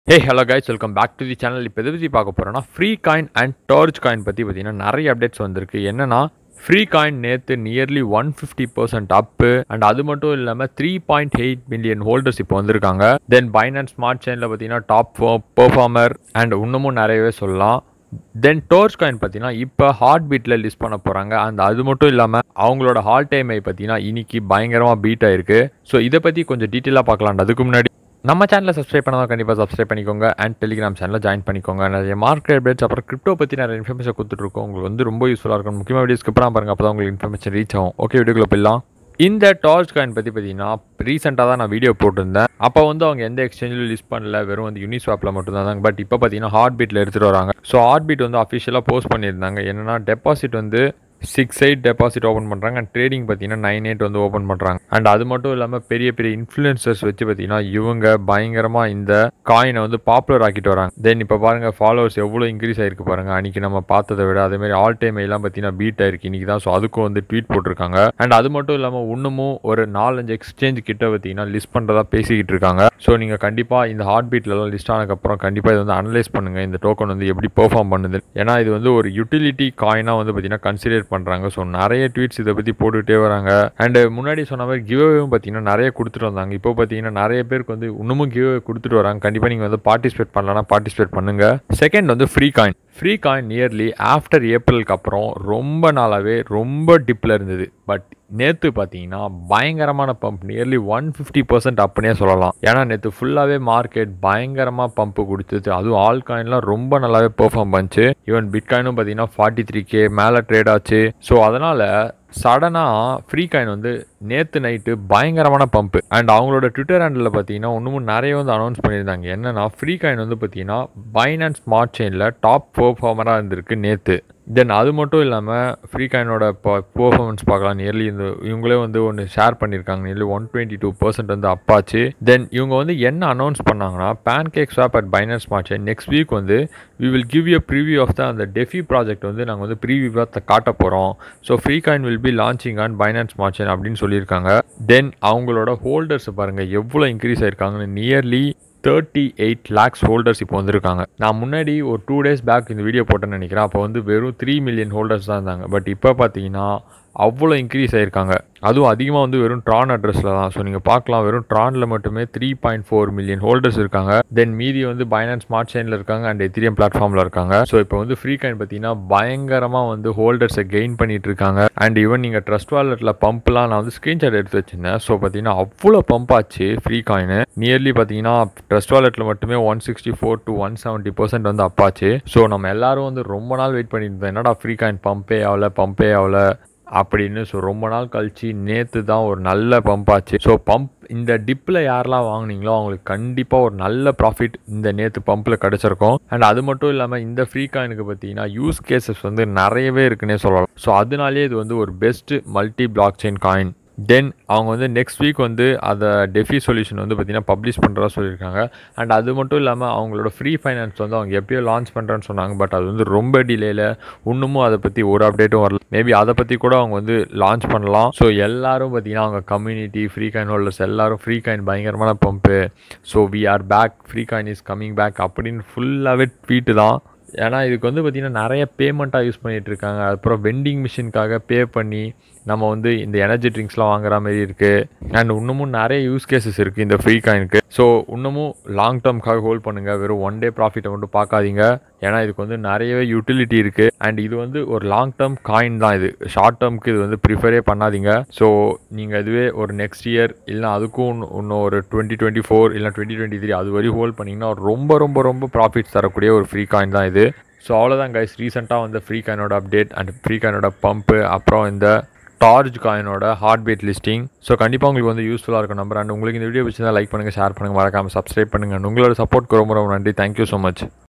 hey hello guys welcome back to the channel இப்போ எதை பற்றி பார்க்க போகிறோன்னா free coin and torch coin பற்றி பார்த்தீங்கன்னா நிறைய அப்டேட்ஸ் வந்திருக்கு என்னன்னா ஃப்ரீ காயின் நேற்று nearly one fifty percent up and அது மட்டும் இல்லாமல் three point eight million holders இப்போ வந்திருக்காங்க தென் பைனான்ஸ் ஸ்மார்ட் செயினில் பார்த்தீங்கன்னா டாப் பெர்ஃபார்மர் அண்ட் இன்னமும் நிறையவே சொல்லலாம் தென் டோர்ச் காயின் பார்த்தீங்கன்னா இப்போ ஹார்ட் பீட்டில் லிஸ்ட் பண்ண போகிறாங்க அண்ட் அது மட்டும் இல்லாமல் அவங்களோட ஹால் டைமை பார்த்தீங்கன்னா இன்னைக்கு பயங்கரமாக பீட் ஆயிருக்கு ஸோ இதை பற்றி கொஞ்சம் டீட்டெயிலாக பார்க்கலாம் அதுக்கு முன்னாடி நம்ம சேனலை சப்ஸ்கிரைப் பண்ணால் கண்டிப்பாக சப்ஸ்கிரைப் பண்ணிக்கோங்க அண்ட் டெலிகிராம் சேனலில் ஜாயின் பண்ணிக்கோங்க நிறைய மார்க்கெட் அப்டேட்ஸ் அப்புறம் கிரிப்டோ பற்றி நிறைய இன்ஃபர்மேஷன் கொடுத்துட்ருக்கோம் உங்களுக்கு வந்து ரொம்ப யூஸ்ஃபுல்லாக இருக்கும் முக்கியமாக வீடியோ ஸ்கிப் பண்ணால் பாருங்க அப்போ தான் உங்களுக்கு இன்ஃபர்மேஷன் ரீச் ஆகும் ஓகே வீடியோக்குள்ள போயிடலாம் இந்த டார்ச் காயின் பற்றி பார்த்தீங்கன்னா ரீசெண்டாக தான் நான் வீடியோ போட்டிருந்தேன் அப்போ வந்து அவங்க எந்த எக்ஸ்சேஞ்சிலும் லிஸ்ட் பண்ணல வெறும் வந்து யூனிஸ்வாப்பில் மட்டும் தான் பட் இப்போ பார்த்தீங்கன்னா ஹார்ட் பீட்டில் எடுத்துகிட்டு வராங்க ஸோ ஹார்ட் பீட் வந்து அஃபிஷியலாக போஸ்ட் பண்ணியிருந்தாங்க என்னன்னா டெபாசிட் வந்து சிக்ஸ் எயிட் டெபாசிட் ஓப்பன் பண்ணுறாங்க அண்ட் ட்ரேடிங் பார்த்தீங்கன்னா நைன் எயிட் வந்து ஓப்பன் பண்ணுறாங்க அண்ட் அது மட்டும் இல்லாமல் பெரிய பெரிய இன்ஃப்ளூயன்சர்ஸ் வச்சு பார்த்தீங்கன்னா இவங்க பயங்கரமாக இந்த காயினை வந்து பாப்புலர் ஆக்கிட்டு வராங்க தென் இப்போ பாருங்கள் ஃபாலோவர்ஸ் எவ்வளோ இன்க்ரீஸ் ஆயிருக்கு பாருங்கள் அன்றைக்கி நம்ம பார்த்ததை விட அதேமாதிரி ஆல் டைம் எல்லாம் பார்த்தீங்கன்னா பீட் ஆயிருக்கு இன்றைக்கி தான் ஸோ அதுக்கும் வந்து ட்வீட் போட்டிருக்காங்க அண்ட் அது மட்டும் இல்லாமல் இன்னமும் ஒரு நாலஞ்சு எக்ஸ்சேஞ்ச் கிட்ட பார்த்தீங்கன்னா லிஸ்ட் பண்ணுறதா பேசிக்கிட்டு இருக்காங்க ஸோ நீங்கள் கண்டிப்பாக இந்த ஹார்ட் பீட்லலாம் லிஸ்ட் ஆனதுக்கப்புறம் கண்டிப்பாக இது வந்து அனலைஸ் பண்ணுங்கள் இந்த டோக்கன் வந்து எப்படி பெர்ஃபார்ம் பண்ணுது ஏன்னா இது வந்து ஒரு யூட்டிலிட்டி காயினாக வந்து பார்த்தீங்கன்னா கன்சிடர் பண்ணுறாங்க ஸோ நிறைய ட்வீட்ஸ் இதை பற்றி போட்டுகிட்டே வராங்க அண்ட் முன்னாடி சொன்ன மாதிரி கிவ்அவேவும் பார்த்தீங்கன்னா நிறைய கொடுத்துட்டு வந்தாங்க இப்போ பார்த்தீங்கன்னா நிறைய பேருக்கு வந்து இன்னமும் கிவ்அவே கொடுத்துட்டு வராங்க கண்டிப்பாக நீங்கள் வந்து பார்ட்டிசிபேட் பண்ணலன்னா பார்ட்டிசிபேட் பண்ணுங்க செகண்ட் வந்து free coin free coin nearly after ஏப்ரலுக்கு அப்புறம் ரொம்ப நாளாகவே ரொம்ப டிப்பில் இருந்தது பட் நேற்று பார்த்தீங்கன்னா பயங்கரமான bump nearly one fifty percent அப்படின்னே சொல்லலாம் ஏன்னா நேற்று ஃபுல்லாகவே மார்க்கெட் பயங்கரமாக பம்ப்பு கொடுத்துச்சு அதுவும் ஆல் காயின்லாம் ரொம்ப நல்லாவே பெர்ஃபார்ம் பண்ணுச்சு ஈவன் பிட்காயினும் பார்த்தீங்கன்னா ஃபார்ட்டி த்ரீ கே மேலே ட்ரேட் ஆச்சு ஸோ அதனால் சடனாக ஃப்ரீ காயின் வந்து நேற்று நைட்டு பயங்கரமான பம்ப்பு அண்ட் அவங்களோட ட்விட்டர் ஹேண்டில் பார்த்தீங்கன்னா இன்னமும் நிறைய வந்து அனௌன்ஸ் பண்ணியிருந்தாங்க என்னன்னா ஃப்ரீ காயின் வந்து பார்த்தீங்கன்னா பைனான்ஸ் ஸ்மார்ட் செயினில் டாப் பெர்ஃபார்மராக இருந்திருக்கு நேற்று தென் அது மட்டும் இல்லாமல் ஃப்ரீ காயினோட பர்ஃபார்மன்ஸ் பார்க்கலாம் நியர்லி இந்த இவங்களே வந்து ஒன்று ஷேர் பண்ணியிருக்காங்க nearly one twenty two percent வந்து அப்பாச்சு தென் இவங்க வந்து என்ன அனௌன்ஸ் பண்ணாங்கன்னா pancake swap at Binance smart chain next week வந்து we will give you preview of the அந்த டெஃபி ப்ராஜெக்ட் வந்து நாங்கள் வந்து ப்ரீவியூவாக காட்ட போகிறோம் so free coin will B launching on Binance smart chain அப்படின்னு சொல்லியிருக்காங்க தென் அவங்களோட ஹோல்டர்ஸ் பாருங்கள் எவ்வளோ இன்க்ரீஸ் ஆயிருக்காங்கன்னு nearly thirty eight lakhs holders இப்போ வந்திருக்காங்க நான் முன்னாடி ஒரு டூ டேஸ் பேக் இந்த வீடியோ போட்டேன்னு நினைக்கிறேன் அப்போ வந்து வெறும் த்ரீ மில்லியன் ஹோல்டர்ஸ் தான் இருந்தாங்க பட் இப்போ பார்த்தீங்கன்னா அவ்வளோ இன்க்ரீஸ் ஆயிருக்காங்க அதுவும் அதிகமாக வந்து வெறும் ட்ரான் அட்ரஸில் தான் ஸோ நீங்கள் பார்க்கலாம் வெறும் ட்ரானில் மட்டுமே three point four million holders இருக்காங்க தென் மீதி வந்து பைனான்ஸ் ஸ்மார்ட் செயினில் இருக்காங்க அண்ட் எத்திரியம் பிளாட்ஃபார்மில் இருக்காங்க ஸோ இப்போ வந்து ஃப்ரீ காயின் பார்த்தீங்கன்னா பயங்கரமாக வந்து ஹோல்டர்ஸை கெயின் பண்ணிட்டு இருக்காங்க அண்ட் ஈவன் நீங்கள் ட்ரஸ்ட் வாலெட்டில் பம்ப்லாம் நான் வந்து ஸ்க்ரீன்ஷாட் எடுத்து வச்சிருந்தேன் ஸோ பார்த்தீங்கன்னா அவ்வளோ பம்ப் ஆச்சு ஃப்ரீ காயின் நியர்லி பார்த்தீங்கன்னா ட்ரஸ்ட் வாலெட்டில் மட்டுமே one sixty four to one seventy percent வந்து அப்பாச்சு ஸோ நம்ம எல்லாரும் வந்து ரொம்ப நாள் வெயிட் பண்ணிட்டு இருந்தோம் என்னடா ஃப்ரீ காயின் பம்பே ஆகல பம்பே ஆகல அப்படின்னு ஸோ ரொம்ப நாள் கழிச்சு நேற்று தான் ஒரு நல்ல பம்ப் ஆச்சு ஸோ பம்ப் இந்த டிப்பில் யாரெல்லாம் வாங்குனீங்களோ அவங்களுக்கு கண்டிப்பாக ஒரு நல்ல ப்ராஃபிட் இந்த நேற்று பம்பில் கிடச்சிருக்கும் அண்ட் அது மட்டும் இல்லாமல் இந்த ஃப்ரீ காயினுக்கு பார்த்தீங்கன்னா யூஸ் கேசஸ் வந்து நிறையவே இருக்குன்னே சொல்லலாம் ஸோ அதனாலேயே இது வந்து ஒரு best multi blockchain coin then அவங்க வந்து நெக்ஸ்ட் வீக் வந்து அதை டெஃபி சொல்யூஷன் வந்து பார்த்திங்கன்னா பப்ளிஷ் பண்ணுறதா சொல்லியிருக்காங்க அண்ட் அது மட்டும் இல்லாமல் அவங்களோட ஃப்ரீ ஃபைனான்ஸ் வந்து அவங்க எப்பயோ லான்ச் பண்ணுறேன்னு சொன்னாங்க பட் அது வந்து ரொம்ப டிலேயில் இன்னமும் அதை பற்றி ஒரு அப்டேட்டும் வரல மேபி அதை பற்றி கூட அவங்க வந்து லான்ச் பண்ணலாம் ஸோ எல்லாரும் பார்த்தீங்கன்னா அவங்க கம்யூனிட்டி ஃப்ரீ காயின் ஹோல்டர்ஸ் எல்லாரும் ஃப்ரீ காயின் பயங்கரமான bump so we are back free coin is coming back அப்படின்னு ஃபுல்லாகவே ட்வீட்டு தான் ஏன்னா இதுக்கு வந்து பார்த்திங்கன்னா நிறைய பேமெண்ட்டாக யூஸ் பண்ணிகிட்டு இருக்காங்க அப்புறம் வெண்டிங் மிஷினுக்காக பே பண்ணி நம்ம வந்து இந்த எனர்ஜி ட்ரிங்க்ஸ்லாம் வாங்குற மாதிரி இருக்குது அண்ட் இன்னமும் நிறைய யூஸ் கேசஸ் இருக்குது இந்த ஃப்ரீ காயினுக்கு ஸோ இன்னமும் லாங் டேர்ம்க்காக ஹோல்ட் பண்ணுங்கள் வெறும் ஒன் டே ப்ராஃபிட்டை மட்டும் பார்க்காதீங்க ஏன்னா இதுக்கு வந்து நிறையவே யூட்டிலிட்டி இருக்குது அண்ட் இது வந்து ஒரு லாங் டேர்ம் காயின் தான் இது ஷார்ட் டேர்ம்க்கு இது வந்து ப்ரிஃபரே பண்ணாதீங்க ஸோ நீங்கள் இதுவே ஒரு நெக்ஸ்ட் இயர் இல்லை அதுக்கும் இன்னும் ஒரு டுவெண்ட்டி டுவெண்ட்டி ஃபோர் இல்லை டுவெண்ட்டி டுவெண்ட்டி த்ரீ அது வரையும் ஹோல்ட் பண்ணிங்கன்னா ரொம்ப ரொம்ப ரொம்ப ப்ராஃபிட்ஸ் தரக்கூடிய ஒரு ஃப்ரீ காயின் தான் இது ஸோ அவ்வளோதான் கைஸ் ரீசெண்டாக வந்து ஃப்ரீ காயினோட அப்டேட் அண்ட் ஃப்ரீ காயினோட பம்ப்பு அப்புறம் இந்த டார்ஜ் காயினோட ஹார்ட் பீட் லிஸ்டிங் ஸோ கண்டிப்பாக உங்களுக்கு வந்து யூஸ்ஃபுல்லாக இருக்கும் நம்பர் அண்ட் உங்களுக்கு இந்த வீடியோ பிடிச்சிருந்தா லைக் பண்ணுங்கள் ஷேர் பண்ணுங்கள் மறக்காமல் சப்ஸ்கிரைப் பண்ணுங்கள் உங்களோட சப்போர்ட்க்கு ரொம்ப ரொம்ப நன்றி தேங்க்யூ ஸோ மச்